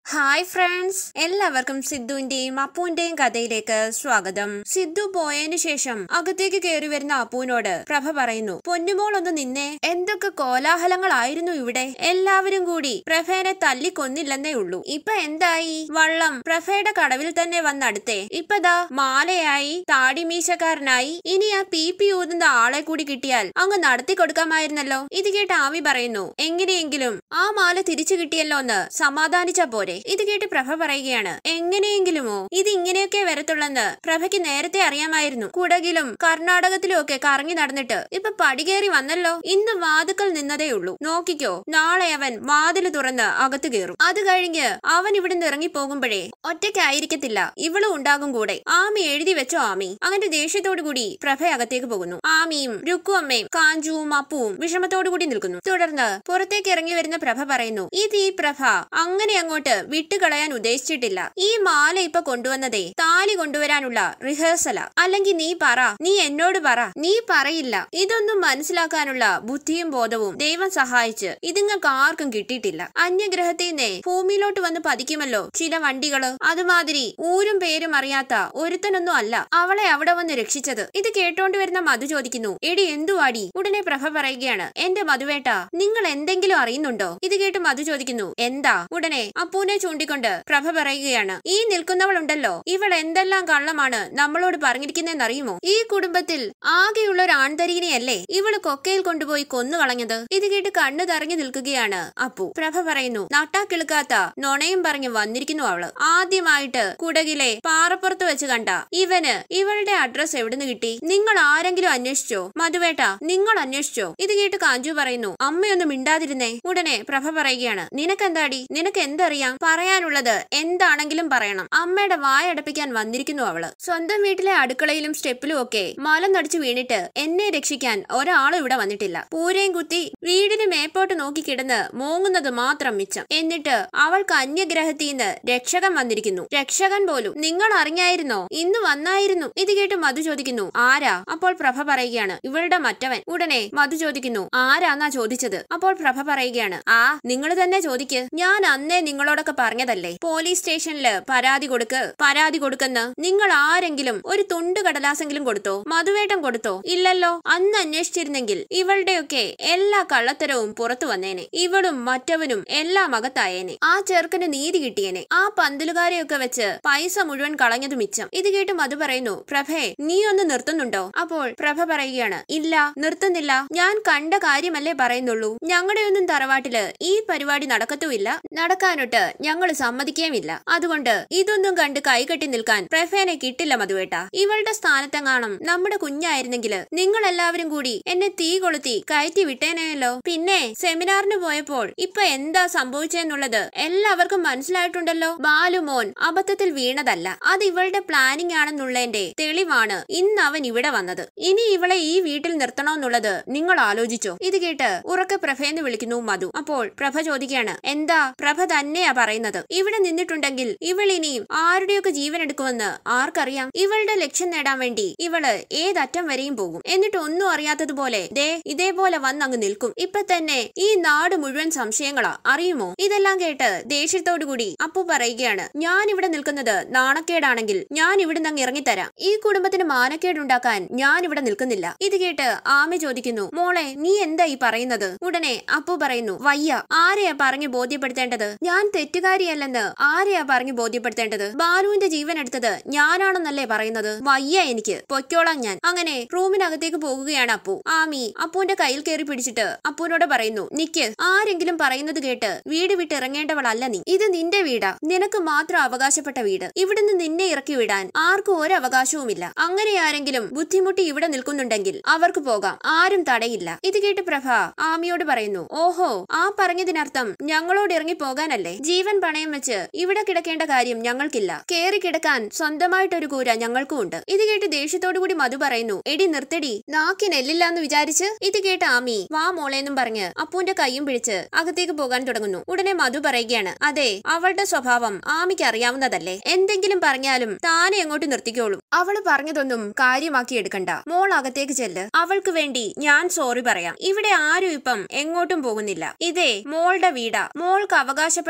hi friends എല്ലാവർക്കും സിദ്ധുവിന്റെയും അപ്പുവിന്റെയും കഥയിലേക്ക് സ്വാഗതം സിദ്ധു പോയതിനു ശേഷം അകത്തേക്ക് കയറി വരുന്ന അപ്പുവിനോട് പ്രഭ പറയുന്നു പൊന്നുമോൾ ഒന്ന് നിന്നെ എന്തൊക്കെ കോലാഹലങ്ങളായിരുന്നു ഇവിടെ എല്ലാവരും കൂടി പ്രഭേനെ തല്ലിക്കൊന്നില്ലെന്നേ ഉള്ളൂ ഇപ്പൊ എന്തായി വള്ളം പ്രഭയുടെ കടവിൽ തന്നെ വന്നടുത്തേ ഇപ്പതാ മാലയായി താടിമീശക്കാരനായി ഇനി ആ പി പി ഊതുന്ന ആളെ കൂടി കിട്ടിയാൽ അങ്ങ് നടത്തി കൊടുക്കാമായിരുന്നല്ലോ ഇത് കേട്ട് ആമി പറയുന്നു എങ്ങനെയെങ്കിലും ആ മാല തിരിച്ചു കിട്ടിയല്ലോ എന്ന് സമാധാനിച്ച പോരെ ഇത് കേട്ട് പ്രഭ പറയുകയാണ് എങ്ങനെയെങ്കിലുമോ ഇത് ഇങ്ങനെയൊക്കെ വരത്തുള്ളെന്ന് പ്രഭയ്ക്ക് നേരത്തെ അറിയാമായിരുന്നു കുടകിലും കർണാടകത്തിലും ഒക്കെ കറങ്ങി നടന്നിട്ട് ഇപ്പൊ പടികേറി വന്നല്ലോ ഇന്ന് വാതുക്കൽ നിന്നതേ ഉള്ളൂ നോക്കിക്കോ നാളെ അവൻ വാതില് തുറന്ന് അകത്ത് കയറും അത് കഴിഞ്ഞ് അവൻ ഇവിടുന്ന് ഇറങ്ങി പോകുമ്പോഴേ ഒറ്റയ്ക്കായിരിക്കത്തില്ല ഇവളും ഉണ്ടാകും കൂടെ ആമി എഴുതി വെച്ചോ ആമി അങ്ങനെ ദേഷ്യത്തോടു കൂടി പ്രഭ അകത്തേക്ക് പോകുന്നു ആമിയും രുക്കു അമ്മയും കാഞ്ചുവും അപ്പുവും വിഷമത്തോടു കൂടി നിൽക്കുന്നു തുടർന്ന് പുറത്തേക്ക് ഇറങ്ങി വരുന്ന പ്രഭ പറയുന്നു ഇത് ഈ പ്രഭ അങ്ങനെ അങ്ങോട്ട് വിട്ടുകളയാൻ ഉദ്ദേശിച്ചിട്ടില്ല ഈ മാല ഇപ്പൊ കൊണ്ടുവന്നതേ താലി കൊണ്ടുവരാനുള്ള റിഹേഴ്സലാ അല്ലെങ്കിൽ നീ പറ നീ എന്നോട് പറ നീ പറയില്ല ഇതൊന്നും മനസ്സിലാക്കാനുള്ള ബുദ്ധിയും ബോധവും ദൈവം സഹായിച്ച് ഇതിങ്ങൾക്ക് ആർക്കും കിട്ടിയിട്ടില്ല അന്യഗ്രഹത്തിൽ നിന്നേ ഭൂമിയിലോട്ട് വന്ന് പതിക്കുമല്ലോ ചില വണ്ടികള് അതുമാതിരി ഊരും പേരും അറിയാത്ത ഒരുത്തനൊന്നും അല്ല അവളെ അവിടെ വന്ന് രക്ഷിച്ചത് ഇത് കേട്ടോണ്ട് വരുന്ന മധു ചോദിക്കുന്നു എടി എന്തുവാടി ഉടനെ പ്രഭ പറയുകയാണ് എന്റെ മധുവേട്ട നിങ്ങൾ എന്തെങ്കിലും അറിയുന്നുണ്ടോ ഇത് കേട്ട് മധു ചോദിക്കുന്നു എന്താ ഉടനെ അപ്പൂനെ ചൂണ്ടിക്കൊണ്ട് പ്രഭ പറയുകയാണ് ഈ നിൽക്കുന്നവളുണ്ടല്ലോ ഇവൾ എന്തെല്ലാം കള്ളമാണ് നമ്മളോട് പറഞ്ഞിരിക്കുന്നതെന്നറിയുമോ ഈ കുടുംബത്തിൽ ആകെയുള്ള ഒരു ആൺതരീനെയല്ലേ ഇവള് കൊക്കയിൽ കൊണ്ടുപോയി കൊന്നു കളഞ്ഞത് ഇത് കേട്ട് കണ്ണു തറങ്ങി നിൽക്കുകയാണ് അപ്പു പ്രഭ പറയുന്നു നട്ടാ കിളുക്കാത്ത നൊണയും പറഞ്ഞു വന്നിരിക്കുന്നു അവള് ആദ്യമായിട്ട് കുടകിലെ പാറപ്പുറത്ത് വെച്ച് കണ്ട ഇവന് ഇവളുടെ അഡ്രസ് എവിടുന്ന് കിട്ടി നിങ്ങൾ ആരെങ്കിലും അന്വേഷിച്ചോ മധുവേട്ട നിങ്ങൾ അന്വേഷിച്ചോ ഇത് കേട്ട് കാഞ്ചു പറയുന്നു അമ്മയൊന്നും മിണ്ടാതിരുന്നേ ഉടനെ പ്രഭ പറയുകയാണ് നിനക്കെന്താടി നിനക്ക് എന്തറിയാം പറയാനുള്ളത് എന്താണെങ്കിലും പറയണം അമ്മയുടെ വായടപ്പിക്കാൻ വന്നിരിക്കുന്നു അവള് സ്വന്തം വീട്ടിലെ അടുക്കളയിലും സ്റ്റെപ്പിലും ഒക്കെ മലം നടിച്ചു വീണിട്ട് എന്നെ രക്ഷിക്കാൻ ഒരാളും ഇവിടെ വന്നിട്ടില്ല പൂരയും കുത്തി വീടിന് മേപ്പോട്ട് നോക്കി കിടന്ന് മോങ്ങുന്നത് മാത്രം മിച്ചം എന്നിട്ട് അവൾക്ക് അന്യഗ്രഹത്തിൽ നിന്ന് രക്ഷകൻ വന്നിരിക്കുന്നു രക്ഷകൻ പോലും നിങ്ങൾ അറിഞ്ഞായിരുന്നോ ഇന്ന് വന്നായിരുന്നു ഇത് കേട്ട് മധു ചോദിക്കുന്നു ആരാ അപ്പോൾ പ്രഭ പറയുകയാണ് ഇവളുടെ മറ്റവൻ ഉടനെ മധു ചോദിക്കുന്നു ആരാന്നാ ചോദിച്ചത് അപ്പോൾ പ്രഭ പറയുകയാണ് ആ നിങ്ങൾ തന്നെ ചോദിക്ക് ഞാൻ അന്നേ നിങ്ങളോടൊക്കെ പറഞ്ഞതല്ലേ പോലീസ് സ്റ്റേഷനില് പരാതി കൊടുക്ക് പരാതി കൊടുക്കെന്ന് നിങ്ങൾ ആരെങ്കിലും ഒരു തുണ്ട് കടലാസെങ്കിലും കൊടുത്തോ മധുവേട്ടം കൊടുത്തോ ഇല്ലല്ലോ അന്ന് അന്വേഷിച്ചിരുന്നെങ്കിൽ ഇവളുടെയൊക്കെ എല്ലാ കള്ളത്തരവും പുറത്തു വന്നേനെ ഇവളും മറ്റവനും എല്ലാം അകത്തായേനെ ആ ചെറുക്കന് നീതി കിട്ടിയേനെ ആ പന്തലുകാരെയൊക്കെ വെച്ച് പൈസ മുഴുവൻ കളഞ്ഞത് മിച്ചം ഇത് കേട്ട് മധു പറയുന്നു പ്രഭേ നീ ഒന്ന് നിർത്തുന്നുണ്ടോ അപ്പോൾ പ്രഭ പറയുകയാണ് ഇല്ല നിർത്തുന്നില്ല ഞാൻ കണ്ട കാര്യമല്ലേ പറയുന്നുള്ളൂ ഞങ്ങളുടെ ഒന്നും തറവാട്ടില് ഈ പരിപാടി നടക്കത്തുമില്ല നടക്കാനൊട്ട് ഞങ്ങൾ സമ്മതിക്കുകയുമില്ല അതുകൊണ്ട് ഇതൊന്നും കണ്ട് കൈകെട്ടി നിൽക്കാൻ പ്രഭേനെ കിട്ടില്ല മധുവേട്ട ഇവളുടെ സ്ഥാനത്തെങ്ങാണം നമ്മുടെ കുഞ്ഞായിരുന്നെങ്കില് നിങ്ങൾ എല്ലാവരും കൂടി എന്നെ തീ കൊളുത്തി കയറ്റി വിട്ടേനെയല്ലോ പിന്നെ സെമിനാറിന് പോയപ്പോൾ ഇപ്പൊ എന്താ സംഭവിച്ചെന്നുള്ളത് എല്ലാവർക്കും മനസ്സിലായിട്ടുണ്ടല്ലോ ബാലുമോൻ അബദ്ധത്തിൽ വീണതല്ല അത് ഇവളുടെ പ്ലാനിംഗ് ആണെന്നുള്ളതിന്റെ തെളിവാണ് ഇന്ന് അവൻ ഇവിടെ വന്നത് ഇനി ഇവളെ ഈ വീട്ടിൽ നിർത്തണമെന്നുള്ളത് നിങ്ങൾ ആലോചിച്ചോ ഇത് കേട്ട് ഉറക്കെ പ്രഭയെന്ന് വിളിക്കുന്നു മധു അപ്പോൾ പ്രഭ ചോദിക്കുകയാണ് എന്താ പ്രഭ തന്നെയാ പറയുന്നത് ഇവിടെ നിന്നിട്ടുണ്ടെങ്കിൽ ഇവൾ ഇനിയും ആരുടെയൊക്കെ ജീവൻ എടുക്കുമെന്ന് ആർക്കറിയാം ഇവളുടെ ലക്ഷ്യം നേടാൻ വേണ്ടി ഇവള് ഏതറ്റം വരെയും പോകും എന്നിട്ട് ഒന്നും അറിയാത്തതുപോലെ ദേ ഇതേപോലെ വന്നങ്ങ് നിൽക്കും ഇപ്പൊ തന്നെ ഈ നാട് മുഴുവൻ സംശയങ്ങളാ അറിയുമോ ഇതെല്ലാം കേട്ട് ദേഷ്യത്തോടു കൂടി അപ്പു പറയുകയാണ് ഞാൻ ഇവിടെ നിൽക്കുന്നത് നാണക്കേടാണെങ്കിൽ ഞാൻ ഇവിടുന്ന് അങ്ങ് ഇറങ്ങിത്തരാം ഈ കുടുംബത്തിന് മാനക്കേടുണ്ടാക്കാൻ ഞാൻ ഇവിടെ നിൽക്കുന്നില്ല ഇത് കേട്ട് ആമി ചോദിക്കുന്നു മോളെ നീ എന്താ ഈ പറയുന്നത് ഉടനെ അപ്പു പറയുന്നു വയ്യ ആരെയാ പറഞ്ഞു ബോധ്യപ്പെടുത്തേണ്ടത് ഞാൻ തെറ്റുകാരിയല്ലെന്ന് ആരെയാ പറഞ്ഞു ബോധ്യപ്പെടുത്തേണ്ടത് ബാലുവിന്റെ ജീവൻ എടുത്തത് ഞാനാണെന്നല്ലേ പറയുന്നത് വയ്യ എനിക്ക് പൊയ്ക്കോളാം ഞാൻ അങ്ങനെ റൂമിനകത്തേക്ക് പോകുകയാണ് അപ്പു ആമി അപ്പുവിന്റെ കയ്യിൽ കയറി പിടിച്ചിട്ട് അപ്പുവിനോട് പറയുന്നു നിക്ക് ആരെങ്കിലും പറയുന്നത് കേട്ട് വീട് വിട്ട് ഇറങ്ങേണ്ടവളല്ല നീ ഇത് നിന്റെ വീടാ നിനക്ക് മാത്രം അവകാശപ്പെട്ട വീട് ഇവിടുന്ന് നിന്നെ ഇറക്കി വിടാൻ ആർക്കും ഒരു അവകാശവുമില്ല അങ്ങനെ ആരെങ്കിലും ബുദ്ധിമുട്ടി ഇവിടെ നിൽക്കുന്നുണ്ടെങ്കിൽ അവർക്ക് പോകാം ആരും തടയില്ല ഇത് കേട്ട് പ്രഭ ആമിയോട് പറയുന്നു ഓഹോ ആ പറഞ്ഞതിനർത്ഥം ഞങ്ങളോട് ഇറങ്ങി പോകാനല്ലേ ജീവൻ പണയം വെച്ച് ഇവിടെ കിടക്കേണ്ട കാര്യം ഞങ്ങൾക്കില്ല കേറി കിടക്കാൻ സ്വന്തമായിട്ടൊരു കൂര ഞങ്ങൾക്കും ഉണ്ട് ഇത് കേട്ട് ദേഷ്യത്തോടു കൂടി മധു പറയുന്നു എടി നിർത്തടി നാക്കിനെല്ലില്ലാന്ന് വിചാരിച്ച് ഇത് കേട്ട് ആമി വാ മോളേന്നും പറഞ്ഞ് അപ്പുവിന്റെ കൈയും പിടിച്ച് അകത്തേക്ക് പോകാൻ തുടങ്ങുന്നു ഉടനെ മധു പറയുകയാണ് അതെ അവളുടെ സ്വഭാവം ആമിക്ക് അറിയാവുന്നതല്ലേ എന്തെങ്കിലും പറഞ്ഞാലും താനെ എങ്ങോട്ട് നിർത്തിക്കോളും അവള് പറഞ്ഞതൊന്നും കാര്യമാക്കി എടുക്കണ്ട മോൾ അകത്തേക്ക് ചെല്ല് അവൾക്ക് വേണ്ടി ഞാൻ സോറി പറയാം ഇവിടെ ആരും ഇപ്പം എങ്ങോട്ടും പോകുന്നില്ല ഇതേ മോളുടെ വീടാ മോൾക്ക് അവകാശപ്പെട്ട വീട്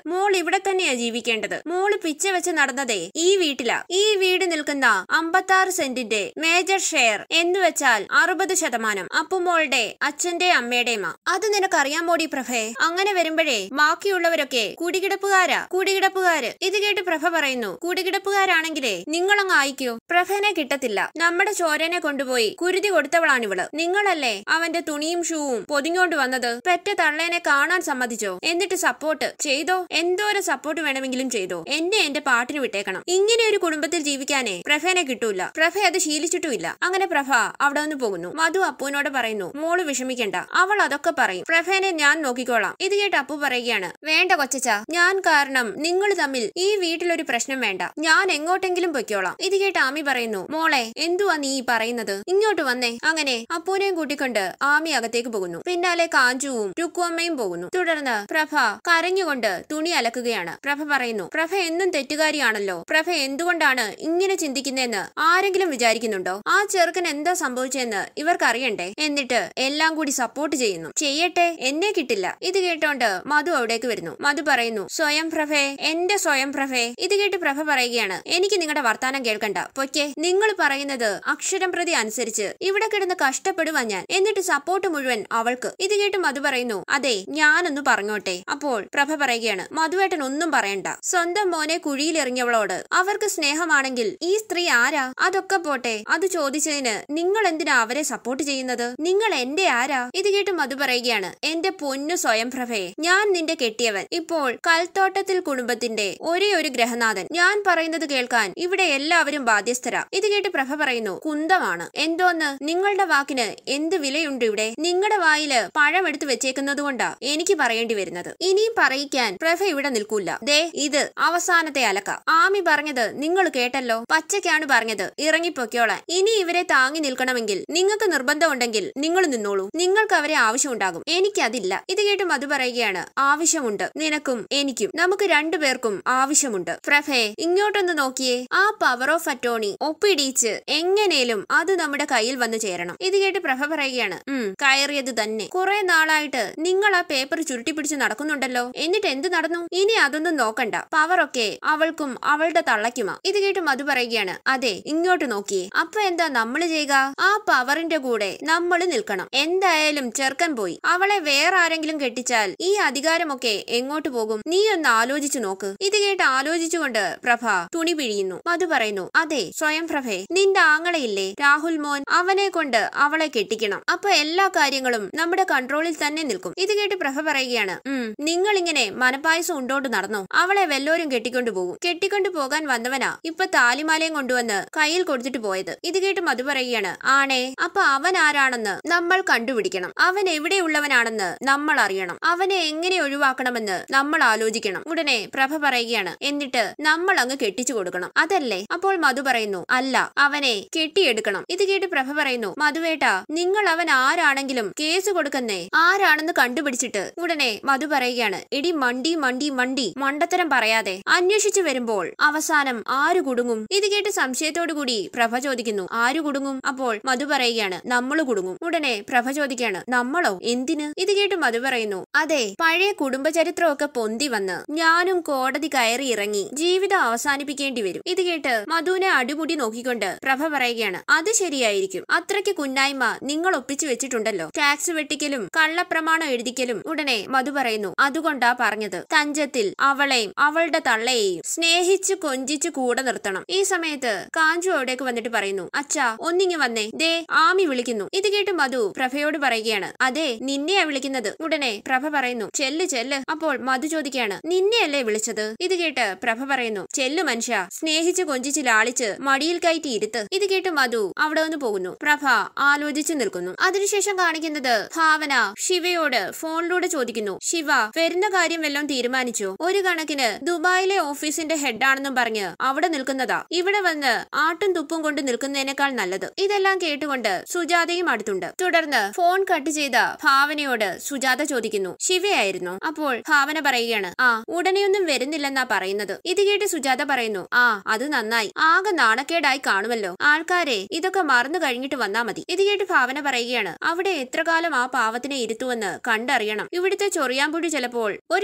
മോൾ ഇവിടെ തന്നെയാ ജീവിക്കേണ്ടത് മോള് പിച്ച വെച്ച് നടന്നതേ ഈ വീട്ടിലാ ഈ വീട് നിൽക്കുന്ന അമ്പത്താറ് സെന്റിന്റെ മേജർ ഷെയർ എന്ന് വെച്ചാൽ അറുപത് ശതമാനം അപ്പുമോളുടെ അച്ഛന്റെ അമ്മയുടെയുമാ അത് നിനക്കറിയാമോടി പ്രഭേ അങ്ങനെ വരുമ്പോഴേ ബാക്കിയുള്ളവരൊക്കെ കുടികിടപ്പുകാരാ കുടികിടപ്പുകാര് ഇത് കേട്ട് പ്രഭ പറയുന്നു കുടികിടപ്പുകാരാണെങ്കിലേ നിങ്ങളങ്ങ് ആയിക്കോ പ്രഭേനെ കിട്ടത്തില്ല നമ്മുടെ ചോരനെ കൊണ്ടുപോയി കുരുതി കൊടുത്തവളാണിവള് നിങ്ങളല്ലേ അവന്റെ തുണിയും ഷൂവും പൊതിഞ്ഞോണ്ട് വന്നത് പെറ്റ തള്ളേനെ കാണാൻ സമ്മതിച്ചോ എന്നിട്ട് സപ്പോർട്ട് ചെയ്തോ എന്തോരം സപ്പോർട്ട് വേണമെങ്കിലും ചെയ്തോ എന്നെ എന്റെ പാട്ടിന് വിട്ടേക്കണം ഇങ്ങനെ ഒരു കുടുംബത്തിൽ ജീവിക്കാനേ പ്രഭേനെ കിട്ടൂല പ്രഭ അത് ശീലിച്ചിട്ടുമില്ല അങ്ങനെ പ്രഭ അവിടെ നിന്ന് പോകുന്നു മധു അപ്പുവിനോട് പറയുന്നു മോള് വിഷമിക്കണ്ട അവൾ അതൊക്കെ പറയും പ്രഭേനെ ഞാൻ നോക്കിക്കോളാം ഇത് കേട്ട് അപ്പു പറയുകയാണ് വേണ്ട കൊച്ചച്ച ഞാൻ കാരണം നിങ്ങൾ തമ്മിൽ ഈ വീട്ടിലൊരു പ്രശ്നം വേണ്ട ഞാൻ എങ്ങോട്ടെങ്കിലും പൊയ്ക്കോളാം ഇത് കേട്ട് ആമി പറയുന്നു മോളെ എന്തുവാ നീ ഈ പറയുന്നത് ഇങ്ങോട്ട് വന്നേ അങ്ങനെ അപ്പൂനെയും കൂട്ടിക്കൊണ്ട് ആമി അകത്തേക്ക് പോകുന്നു പിന്നാലെ കാഞ്ചുവും രുക്കുവമ്മയും പോകുന്നു തുടർന്ന് പ്രഭ കരഞ്ഞുകൊണ്ട് തുണി അലക്കുകയാണ് പ്രഭ പറയുന്നു പ്രഭ എന്നും തെറ്റുകാരിയാണല്ലോ പ്രഭ എന്തുകൊണ്ടാണ് ഇങ്ങനെ ചിന്തിക്കുന്നതെന്ന് ആരെങ്കിലും വിചാരിക്കുന്നുണ്ടോ ആ ചെറുക്കൻ എന്താ സംഭവിച്ചെന്ന് ഇവർക്ക് അറിയണ്ടേ എന്നിട്ട് എല്ലാം കൂടി സപ്പോർട്ട് ചെയ്യുന്നു ചെയ്യട്ടെ എന്നെ കിട്ടില്ല ഇത് കേട്ടോണ്ട് മധു അവിടേക്ക് വരുന്നു മധു പറയുന്നു സ്വയം പ്രഭേ എന്റെ സ്വയം പ്രഭേ ഇത് കേട്ട് പ്രഭ പറയുകയാണ് എനിക്ക് നിങ്ങളുടെ വർത്താനം കേൾക്കണ്ട പൊക്കെ നിങ്ങൾ പറയുന്നത് അക്ഷരം പ്രതി അനുസരിച്ച് ഇവിടെ കിടന്ന് കഷ്ടപ്പെടുവാൻ ഞാൻ എന്നിട്ട് സപ്പോർട്ട് മുഴുവൻ അവൾക്ക് ഇത് കേട്ട് മധു പറയുന്നു അതെ ഞാനൊന്ന് പറഞ്ഞോട്ടെ അപ്പോൾ പ്രഭ പറയുകയാണ് മധുവേട്ടൻ ഒന്നും പറയണ്ട സ്വന്തം മോനെ കുഴിയിലെറിഞ്ഞവളോട് അവർക്ക് സ്നേഹമാണെങ്കിൽ ഈ സ്ത്രീ ആരാ അതൊക്കെ പോട്ടെ അത് ചോദിച്ചതിന് നിങ്ങൾ എന്തിനാ അവരെ സപ്പോർട്ട് ചെയ്യുന്നത് നിങ്ങൾ എന്റെ ആരാ ഇത് കേട്ട് മധു പറയുകയാണ് എന്റെ പൊന്നു സ്വയം പ്രഭയെ ഞാൻ നിന്റെ കെട്ടിയവൻ ഇപ്പോൾ കൽത്തോട്ടത്തിൽ കുടുംബത്തിന്റെ ഒരേ ഒരു ഗ്രഹനാഥൻ ഞാൻ പറയുന്നത് കേൾക്കാൻ ഇവിടെ എല്ലാവരും ബാധ്യസ്ഥരാ ഇത് കേട്ട് പ്രഭ പറയുന്നു കുന്തമാണ് എന്തോന്ന് നിങ്ങളുടെ വാക്കിന് എന്ത് വിലയുണ്ട് ഇവിടെ നിങ്ങളുടെ വായില് പഴം എടുത്ത് വെച്ചേക്കുന്നത് കൊണ്ടാ എനിക്ക് പറയേണ്ടി വരുന്നത് ഇനിയും പറയിക്കാൻ പ്രഭ ഇവിടെ നിൽക്കൂല ദേ ഇത് അവസാനത്തെ അലക്ക ആമി പറഞ്ഞത് നിങ്ങൾ കേട്ടല്ലോ പച്ചയ്ക്കാണ് പറഞ്ഞത് ഇറങ്ങിപ്പൊക്കോളാൻ ഇനി ഇവരെ താങ്ങി നിൽക്കണമെങ്കിൽ നിങ്ങൾക്ക് നിർബന്ധമുണ്ടെങ്കിൽ നിങ്ങൾ നിന്നോളൂ നിങ്ങൾക്ക് അവരെ ആവശ്യമുണ്ടാകും എനിക്കതില്ല ഇത് കേട്ട് മധു പറയുകയാണ് ആവശ്യമുണ്ട് നിനക്കും എനിക്കും നമുക്ക് രണ്ടുപേർക്കും ആവശ്യമുണ്ട് പ്രഭയെ ഇങ്ങോട്ടൊന്ന് നോക്കിയേ ആ പവർ ഓഫ് അറ്റോണി ഒപ്പിടിച്ച് എങ്ങനേലും അത് നമ്മുടെ കയ്യിൽ വന്നു ചേരണം ഇത് കേട്ട് പ്രഭ പറയുകയാണ് ഉം കയറിയത് തന്നെ കുറെ നാളായിട്ട് നിങ്ങൾ ആ പേപ്പർ ചുരുട്ടിപ്പിടിച്ച് നടക്കുന്നുണ്ടല്ലോ എന്നിട്ട് എന്ത് നടന്നു ഇനി അതൊന്നും നോക്കണ്ട പവറൊക്കെ അവൾക്കും അവളുടെ തള്ളയ്ക്കുമാ ഇത് കേട്ട് മധു പറയുകയാണ് അതെ ഇങ്ങോട്ട് നോക്കിയേ അപ്പൊ എന്താ നമ്മള് ചെയ്യുക ആ പവറിന്റെ കൂടെ നമ്മൾ നിൽക്കണം എന്തായാലും ചെറുക്കൻ പോയി അവളെ വേറെ ആരെങ്കിലും കെട്ടിച്ചാൽ ഈ അധികാരമൊക്കെ എങ്ങോട്ട് പോകും നീ ഒന്ന് ആലോചിച്ചു നോക്ക് ഇത് കേട്ട് ആലോചിച്ചുകൊണ്ട് പ്രഭ തുണി പിഴിയുന്നു മധു പറയുന്നു അതെ സ്വയം പ്രഭേ നിന്റെ ആങ്ങളയില്ലേ രാഹുൽ മോൻ അവനെ കൊണ്ട് അവളെ കെട്ടിക്കണം അപ്പൊ എല്ലാ കാര്യങ്ങളും നമ്മുടെ കൺട്രോളിൽ തന്നെ നിൽക്കും ഇത് കേട്ട് പ്രഭ പറയുകയാണ് ഉം നിങ്ങൾ ഇങ്ങനെ മനപ്പായസം ഉണ്ടോണ്ട് നടന്നോ അവളെ വല്ലോരും കെട്ടിക്കൊണ്ടു പോകും കെട്ടിക്കൊണ്ടു പോകാൻ വന്നവനാ ഇപ്പൊ താലിമാലയും കൊണ്ടുവന്ന് കയ്യിൽ കൊടുത്തിട്ട് പോയത് ഇത് കേട്ട് മധു പറയുകയാണ് ആണേ അപ്പൊ അവൻ ആരാണെന്ന് നമ്മൾ കണ്ടുപിടിക്കണം അവൻ എവിടെയുള്ളവനാണെന്ന് നമ്മൾ അറിയണം അവനെ എങ്ങനെ ഒഴിവാക്കണമെന്ന് നമ്മൾ ആലോചിക്കണം ഉടനെ പ്രഭ പറയുകയാണ് എന്നിട്ട് നമ്മൾ അങ്ങ് കെട്ടിച്ചു കൊടുക്കണം അതല്ലേ അപ്പോൾ മധു പറയുന്നു അല്ല അവനെ കെട്ടിയെടുക്കണം ഇത് കേട്ട് പ്രഭ പറയുന്നു മധുവേട്ട നിങ്ങൾ അവൻ ആരാണെങ്കിലും കേസ് കൊടുക്കുന്നേ ആരാണെന്ന് കണ്ടുപിടിച്ചിട്ട് ഉടനെ മധു പറയുകയാണ് എടി മണ്ടി മണ്ടി മണ്ടി മണ്ടത്തരം പറയാതെ അന്വേഷിച്ചു വരുമ്പോൾ അവസാനം ആര് കുടുങ്ങും ഇത് കേട്ട് സംശയത്തോടു കൂടി പ്രഭ ചോദിക്കുന്നു ആര് കുടുങ്ങും അപ്പോൾ മധു പറയുകയാണ് നമ്മള് കുടുങ്ങും ഉടനെ പ്രഭ ചോദിക്കുകയാണ് നമ്മളോ എന്തിന് ഇത് കേട്ട് മധു പറയുന്നു അതെ പഴയ കുടുംബചരിത്രമൊക്കെ പൊന്തി വന്ന് ഞാനും കോടതി കയറി ഇറങ്ങി ജീവിതം അവസാനിപ്പിക്കേണ്ടി വരും ഇത് കേട്ട് മധുവിനെ അടിമുടി നോക്കിക്കൊണ്ട് പ്രഭ പറയുകയാണ് അത് ശരിയായിരിക്കും അത്രയ്ക്ക് കുന്നായ്മ നിങ്ങൾ ഒപ്പിച്ചു വെച്ചിട്ടുണ്ടല്ലോ ടാക്സ് വെട്ടിക്കലും കള്ളപ്രമാണം എഴുതിക്കലും ഉടനെ മധു പറയുന്നു അതുകൊണ്ടാ പറഞ്ഞത് തഞ്ചത്തിൽ അവളെയും അവളുടെ തള്ളയെയും സ്നേഹിച്ച് കൊഞ്ചിച്ച് കൂടെ നിർത്തണം ഈ സമയത്ത് കാഞ്ചു അവിടേക്ക് വന്നിട്ട് പറയുന്നു അച്ഛാ ഒന്നിങ്ങി വന്നേ ദേ ആമി വിളിക്കുന്നു ഇത് കേട്ട് മധു പ്രഭയോട് പറയുകയാണ് അതെ നിന്നെയാ വിളിക്കുന്നത് ഉടനെ പ്രഭ പറയുന്നു ചെല്ല് ചെല്ല് അപ്പോൾ മധു ചോദിക്കുകയാണ് നിന്നെയല്ലേ വിളിച്ചത് ഇത് കേട്ട് പ്രഭ പറയുന്നു ചെല്ലു മനുഷ്യ സ്നേഹിച്ച് കൊഞ്ചിച്ച് ലാളിച്ച് മടിയിൽ കയറ്റി ഇരുത്ത് ഇത് കേട്ട് മധു അവിടെ നിന്ന് പോകുന്നു പ്രഭ ആലോചിച്ചു നിൽക്കുന്നു അതിനുശേഷം കാണിക്കുന്നത് ഭാവന ശിവയോട് ഫോണിലൂടെ ചോദിക്കുന്നു ശിവ വരുന്ന കാര്യം വല്ലതും തീരുമാനിച്ചോ ഒരു കണക്കിന് ദുബായിലെ ഓഫീസിന്റെ ഹെഡാണെന്നും പറഞ്ഞ് അവിടെ നിൽക്കുന്നതാ ഇവിടെ വന്ന് ആട്ടും തുപ്പും കൊണ്ട് നിൽക്കുന്നതിനേക്കാൾ നല്ലത് ഇതെല്ലാം കേട്ടുകൊണ്ട് സുജാതയും അടുത്തുണ്ട് തുടർന്ന് ഫോൺ കട്ട് ചെയ്ത ഭാവനയോട് സുജാത ചോദിക്കുന്നു ശിവയായിരുന്നു അപ്പോൾ ഭാവന പറയുകയാണ് ആ ഉടനെയൊന്നും വരുന്നില്ലെന്നാ പറയുന്നത് ഇത് കേട്ട് സുജാത പറയുന്നു ആ അത് നന്നായി ആകെ നാണക്കേടായി കാണുമല്ലോ ആൾക്കാരെ ഇതൊക്കെ മറന്നു കഴിഞ്ഞിട്ട് വന്നാ മതി ഇത് കേട്ട് ഭാവന പറയുകയാണ് അവിടെ എത്ര കാലം ആ പാവത്തിനെ ഇരുത്തുവെന്ന് കണ്ടറിയണം ഇവിടുത്തെ ചൊറിയാമ്പുഴി ചിലപ്പോൾ ഒരു വിമാനം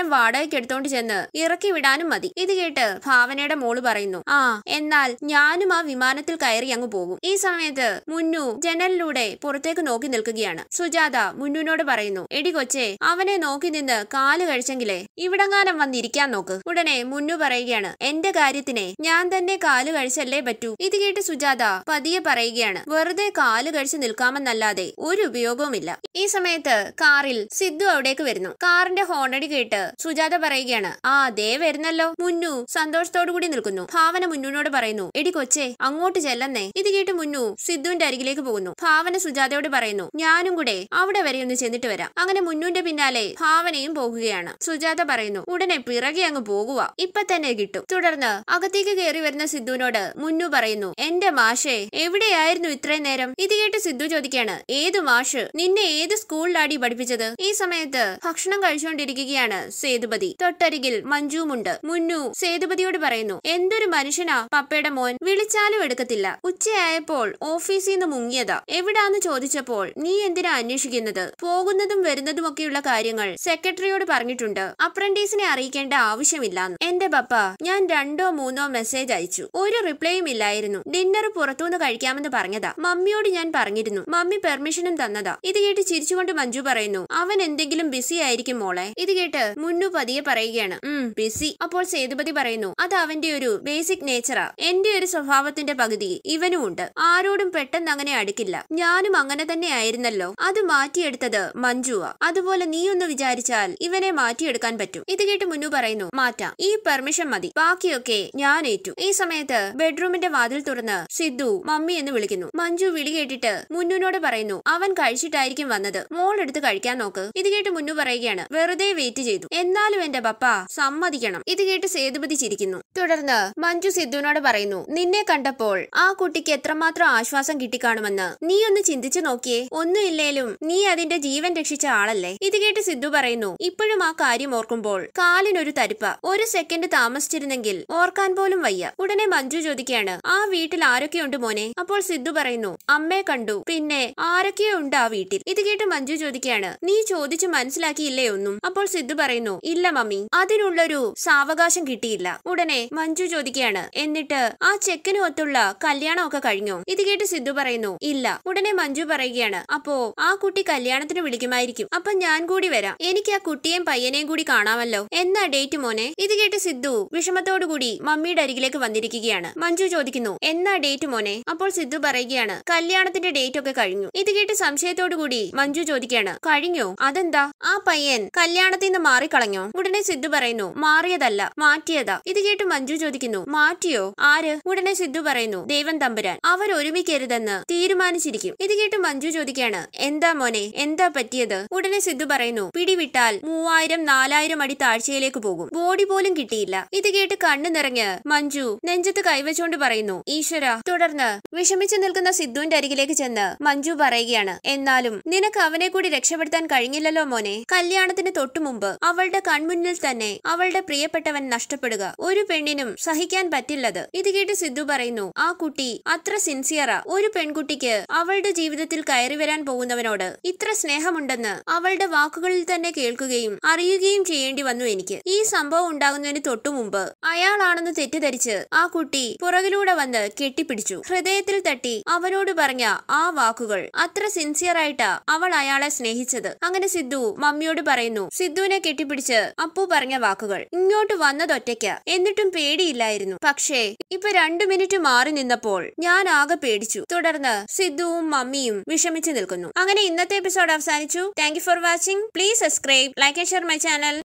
സ്ഥലം വാടകയ്ക്ക് എടുത്തോണ്ട് ചെന്ന് ഇറക്കി വിടാനും മതി ഇത് കേട്ട് ഭാവനയുടെ മോള് പറയുന്നു ആ എന്നാൽ ഞാനും ആ വിമാനത്തിൽ കയറി അങ്ങ് പോകും ഈ സമയത്ത് മുന്നു ജനലിലൂടെ പുറത്തേക്ക് നോക്കി നിൽക്കുകയാണ് സുജാത മുന്നുവിനോട് പറയുന്നു എടി കൊച്ചേ അവനെ നോക്കി നിന്ന് കാല് കഴിച്ചെങ്കിലേ ഇവിടെങ്ങാനം വന്നിരിക്കാൻ നോക്ക് ഉടനെ മുന്നു പറയുകയാണ് എന്റെ കാര്യത്തിനെ ഞാൻ തന്നെ കാല് കഴിച്ചല്ലേ പറ്റൂ ഇത് കേട്ട് സുജാത പതിയെ പറയുകയാണ് വെറുതെ കാല് കഴിച്ച് നിൽക്കാമെന്നല്ലാതെ ഒരു ഉപയോഗവുമില്ല ഈ സമയത്ത് കാറിൽ സിദ്ധു അവിടേക്ക് വരുന്നു കാറിന്റെ ഹോണടി കേട്ട് സുജാത പറയുകയാണ് ആ ദേ വരുന്നല്ലോ മുന്നു സന്തോഷത്തോടു കൂടി നിൽക്കുന്നു ഭാവന മുന്നുവിനോട് പറയുന്നു എടി കൊച്ചേ അങ്ങോട്ട് ചെല്ലന്നേ ഇത് കേട്ട് മുന്നു സിദ്ധുവിന്റെ അരികിലേക്ക് പോകുന്നു ഭാവന സുജാതയോട് പറയുന്നു ഞാനും കൂടെ അവിടെ വരെ ഒന്ന് ചെന്നിട്ട് വരാം അങ്ങനെ മുന്നുവിന്റെ പിന്നാലെ ഭാവനയും പോകുകയാണ് സുജാത പറയുന്നു ഉടനെ പിറകെ അങ്ങ് പോകുക ഇപ്പൊ തന്നെ കിട്ടും തുടർന്ന് അകത്തേക്ക് കയറി വരുന്ന സിദ്ധുവിനോട് മുന്നു പറയുന്നു എന്റെ മാഷേ എവിടെയായിരുന്നു ഇത്രയും നേരം ഇത് കേട്ട് സിദ്ധു ചോദിക്കാണ് ഏതു മാഷ് നിന്നെ ഏത് സ്കൂളിലാടി പഠിപ്പിച്ചത് ഈ സമയത്ത് ഭക്ഷണം കഴിച്ചുകൊണ്ടിരിക്കുകയാണ് സേതുപതി തൊട്ടരികിൽ മഞ്ജുവുമുണ്ട് മുന്നു സേതുപതിയോട് പറയുന്നു എന്തൊരു മനുഷ്യനാ പപ്പയുടെ മോൻ വിളിച്ചാലും എടുക്കത്തില്ല ഉച്ചയായപ്പോൾ ഓഫീസിൽ നിന്ന് മുങ്ങിയതാ എവിടാന്ന് ചോദിച്ചപ്പോൾ നീ എന്തിനാ അന്വേഷിക്കുന്നത് പോകുന്നതും വരുന്നതുമൊക്കെയുള്ള കാര്യങ്ങൾ സെക്രട്ടറിയോട് പറഞ്ഞിട്ടുണ്ട് അപ്രന്റീസിനെ അറിയിക്കേണ്ട ആവശ്യമില്ലാന്ന് എന്റെ പപ്പ ഞാൻ രണ്ടോ മൂന്നോ മെസ്സേജ് അയച്ചു ഒരു റിപ്ലൈയും ഇല്ലായിരുന്നു ഡിന്നർ പുറത്തുനിന്ന് കഴിക്കാമെന്ന് പറഞ്ഞതാ മമ്മിയോട് ഞാൻ പറഞ്ഞിരുന്നു മമ്മി പെർമിഷനും തന്നതാ ഇത് കേട്ട് ചിരിച്ചുകൊണ്ട് മഞ്ജു പറയുന്നു അവൻ എന്തെങ്കിലും ബിസി ആയിരിക്കും മോളെ ഇത് കേട്ട് മുന്നു പതിയെ പറയുകയാണ് ഉം ബിസി അപ്പോൾ സേതുപതി പറയുന്നു അത് അവന്റെ ഒരു ബേസിക് നേച്ചറാ എന്റെ ഒരു സ്വഭാവത്തിന്റെ പകുതി ഇവനും ഉണ്ട് ആരോടും പെട്ടെന്ന് അങ്ങനെ അടുക്കില്ല ഞാനും അങ്ങനെ തന്നെ ആയിരുന്നല്ലോ അത് മാറ്റിയെടുത്തത് മഞ്ജുവാ അതുപോലെ നീ ഒന്ന് വിചാരിച്ചാൽ ഇവനെ മാറ്റിയെടുക്കാൻ പറ്റും ഇത് കേട്ട് മുന്നു പറയുന്നു മാറ്റാം ഈ പെർമിഷൻ മതി ബാക്കിയൊക്കെ ഞാൻ ഏറ്റു ഈ സമയത്ത് ബെഡ്റൂമിന്റെ വാതിൽ തുറന്ന് സിദ്ധു മമ്മി എന്ന് വിളിക്കുന്നു മഞ്ജു വിളി കേട്ടിട്ട് മുന്നുവിനോട് പറയുന്നു അവൻ കഴിച്ചിട്ടായിരിക്കും വന്നത് മോൾ എടുത്ത് കഴിക്കാൻ നോക്ക് ഇത് കേട്ട് മുന്നു പറയുകയാണ് വെറുതെ വെയിറ്റ് ചെയ്തു എന്നാലും എന്റെ പപ്പ സമ്മതിക്കണം ഇത് കേട്ട് സേതുപതി ചിരിക്കുന്നു തുടർന്ന് മഞ്ജു സിദ്ധുവിനോട് പറയുന്നു നിന്നെ കണ്ടപ്പോൾ ആ കുട്ടിക്ക് എത്രമാത്രം ആശ്വാസം കിട്ടിക്കാണുമെന്ന് നീ ഒന്ന് ചിന്തിച്ചു നോക്കിയേ ഒന്നുമില്ലേലും നീ അതിന്റെ ജീവൻ രക്ഷിച്ച ആളല്ലേ ഇത് കേട്ട് സിദ്ധു പറയുന്നു ഇപ്പോഴും ആ കാര്യം ഓർക്കുമ്പോൾ കാലിനൊരു തരിപ്പ ഒരു സെക്കൻഡ് താമസിച്ചിരുന്നെങ്കിൽ ഓർക്കാൻ പോലും വയ്യ ഉടനെ മഞ്ജു ചോദിക്കുകയാണ് ആ വീട്ടിൽ ആരൊക്കെയുണ്ട് മോനെ അപ്പോൾ സിദ്ധു പറയുന്നു അമ്മയെ കണ്ടു പിന്നെ ആരൊക്കെയോ ഉണ്ട് ആ വീട്ടിൽ ഇത് കേട്ട് മഞ്ജു ചോദിക്കുകയാണ് നീ ചോദിച്ചു മനസ്സിലാക്കിയില്ലേ ഒന്നും അപ്പോൾ സിദ്ധു പറയുന്നു ഇല്ല മമ്മി അതിനുള്ളൊരു സാവകാശം കിട്ടിയില്ല ഉടനെ മഞ്ജു ചോദിക്കുകയാണ് എന്നിട്ട് ആ ചെക്കനും ഒത്തുള്ള കല്യാണമൊക്കെ കഴിഞ്ഞോ ഇത് കേട്ട് സിദ്ധു പറയുന്നു ഇല്ല ഉടനെ മഞ്ജു പറയുകയാണ് അപ്പോ ആ കുട്ടി കല്യാണത്തിന് വിളിക്കുമായിരിക്കും അപ്പൊ ഞാൻ കൂടി വരാം എനിക്ക് ആ കുട്ടിയെയും പയ്യനെയും കൂടി കാണാമല്ലോ എന്നാ ഡേറ്റ് മോനെ ഇത് കേട്ട് സിദ്ധു വിഷമത്തോടു കൂടി മമ്മിയുടെ അരികിലേക്ക് വന്നിരിക്കുകയാണ് മഞ്ജു ചോദിക്കുന്നു എന്നാ ഡേറ്റ് മോനെ അപ്പോൾ സിദ്ധു പറയുകയാണ് കല്യാണത്തിന്റെ ഡേറ്റ് ഒക്കെ കഴിഞ്ഞു ഇത് കേട്ട് സംശയത്തോടു കൂടി മഞ്ജു ചോദിക്കുകയാണ് കഴിഞ്ഞോ അതെന്താ ആ പയ്യൻ കല്യാണത്തിൽ നിന്ന് മാറിക്കളഞ്ഞോ ഉടനെ സിദ്ധു പറയുന്നു മാറിയതല്ല മാറ്റിയതാ ഇത് കേട്ട് മഞ്ജു ചോദിക്കുന്നു മാറ്റിയോ ആര് ഉടനെ സിദ്ധു പറയുന്നു ദൈവം തമ്പുരാൻ അവർ ഒരുമിക്കരുതെന്ന് തീരുമാനിച്ചിരിക്കും ഇത് കേട്ട് മഞ്ജു ചോദിക്കുകയാണ് എന്താ മോനെ എന്താ പറ്റിയത് ഉടനെ സിദ്ധു പറയുന്നു പിടിവിട്ടാൽ മൂവായിരം നാലായിരം അടി താഴ്ചയിലേക്ക് പോകും ബോഡി പോലും കിട്ടിയില്ല ഇത് കേട്ട് കണ്ണു നിറഞ്ഞ് മഞ്ജു നെഞ്ചത്ത് കൈവച്ചുകൊണ്ട് പറയുന്നു ഈശ്വര തുടർന്ന് വിഷമിച്ചു നിൽക്കുന്ന സിദ്ധുവിന്റെ അരികിലേക്ക് ചെന്ന് മഞ്ജു പറയുകയാണ് എന്നാലും നിനക്ക് അവനെ കൂടി രക്ഷപ്പെടുത്താൻ കഴിഞ്ഞില്ലല്ലോ മോനെ കല്യാണത്തിന് തൊട്ടു മുമ്പ് അവളുടെ കൺമുന്നിൽ തന്നെ അവളുടെ പ്രിയപ്പെട്ടവൻ നഷ്ടപ്പെടുക ഒരു പെണ്ണിനും സഹിക്കാൻ പറ്റില്ലത് ഇത് കേട്ട് സിദ്ധു പറയുന്നു ആ കുട്ടി അത്ര സിൻസിയറാ ഒരു പെൺകുട്ടിക്ക് അവളുടെ ജീവിതത്തിൽ കയറി വരാൻ പോകുന്നവനോട് ഇത്ര സ്നേഹമുണ്ടെന്ന് അവളുടെ വാക്കുകളിൽ തന്നെ കേൾക്കുകയും അറിയുകയും ചെയ്യേണ്ടി വന്നു എനിക്ക് ഈ സംഭവം ഉണ്ടാകുന്നതിന് തൊട്ടു മുമ്പ് അയാളാണെന്ന് തെറ്റിദ്ധരിച്ച് ആ കുട്ടി പുറകിലൂടെ വന്ന് കെട്ടിപ്പിടിച്ചു ഹൃദയത്തിൽ തട്ടി അവനോട് പറഞ്ഞ ആ വാക്കുകൾ അത്ര സിൻസിയർ ആയിട്ടാ അവൾ അയാളെ സ്നേഹിച്ചത് അങ്ങനെ സിദ്ധു മമ്മിയോട് പറയുന്നു സിദ്ധുവിനെ കെട്ടിപ്പിടിച്ച് അപ്പു പറഞ്ഞ വാക്കുകൾ ഇങ്ങോട്ട് വന്നതൊറ്റയ്ക്ക എന്നിട്ടും പേടിയില്ലായിരുന്നു പക്ഷേ ഇപ്പൊ രണ്ടു മിനിറ്റ് മാറി നിന്നപ്പോൾ ഞാൻ ആകെ പേടിച്ചു തുടർന്ന് സിദ്ധുവും മമ്മിയും വിഷമിച്ചു നിൽക്കുന്നു അങ്ങനെ ഇന്നത്തെ എപ്പിസോഡ് അവസാനിച്ചു thank for watching please subscribe like and share my channel